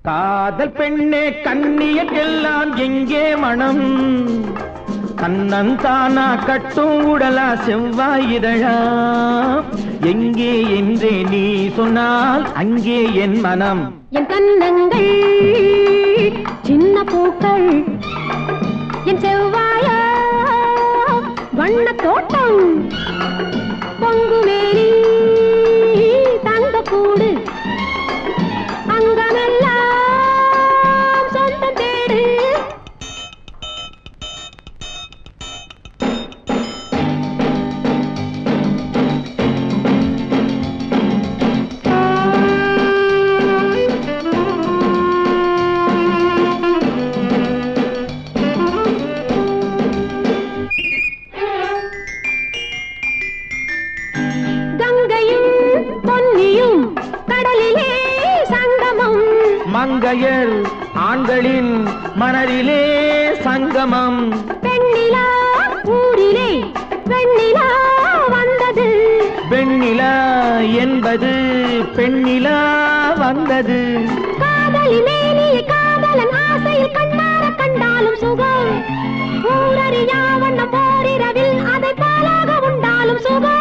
காதல் பெண்ணே கண்ணியக்கெல்லாம் எங்கே மனம் கண்ணந்தானா கட்டும் உடலா செவ்வாய் இதழா எங்கே என்றே நீ சொன்னால் அங்கே என் மனம் என் கன்னங்கள் சின்ன பூக்கள் என் செவ்வாய வண்ண தோட்டம் பொங்குமேனி தங்க கூடு அங்கமெல்லாம் சொந்தம் தேடு கங்கையும் பொன்னியும் கடலிலே சங்கமம் மங்கையர் ஆண்களின் மனதிலே சங்கமம் பெண்ணிலா ஊரிலே வெண்ணிலா வந்தது வெண்ணிலா என்பது பெண்ணிலா வந்தது காதலி மேனியை காதலன் ஆசையில் கண்ணார கண்டாலும் சுகம் ஊரறியா வண்ணம் போரிரவில் அதை பாலாக உண்டாலும் சுகம்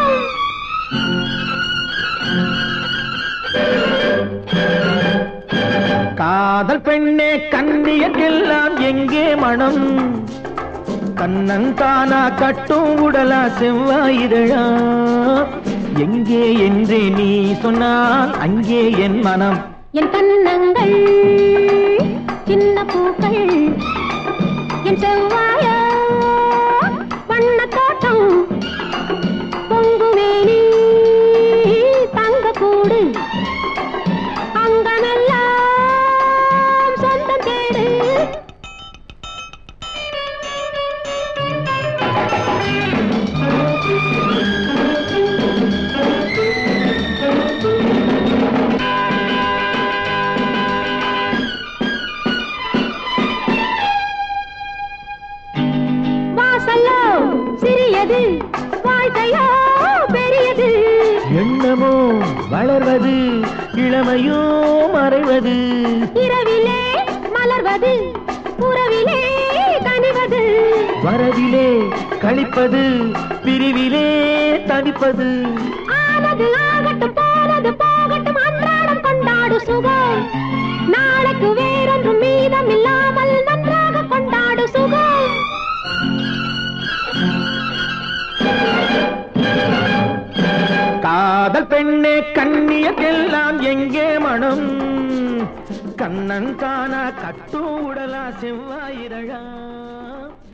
காதல் பெண்ணே கண்ணியக்கெல்லாம் எங்கே மனம் கண்ணன் தானா கட்டும் உடலா செவ்வாயிதழா எங்கே என்றே நீ சொன்னால் அங்கே என் மனம் என் கன்னங்கள் சின்ன பூக்கள் என் செவ்வாய வண்ண தோட்டம் பொங்குமேனி தங்க கூடு அங்கமெல்லாம் சொந்தம் தேடு வாசல்லோ சிறியது வாழ்க்கையோ பெரியது எண்ணமோ வளர்வது இளமையோ மறைவது இரவிலே மலர்வது உறவிலே கனிவது வரவிலே கழிப்பது பிரிவிலே தனிப்பது ஆனது ஆகட்டும் போனது போகட்டும் அன்றாடம் கொண்டாடு சுகம் நாளைக்கு வேறொன்றும் மீதம் இல்லாமல் நன்றாக கொண்டாடு சுகம் காதல் பெண்ணே கண்ணியக்கெல்லாம் எங்கே மனம் கண்ணன் தானா கட்டும் உடலா செவ்வாயிரழா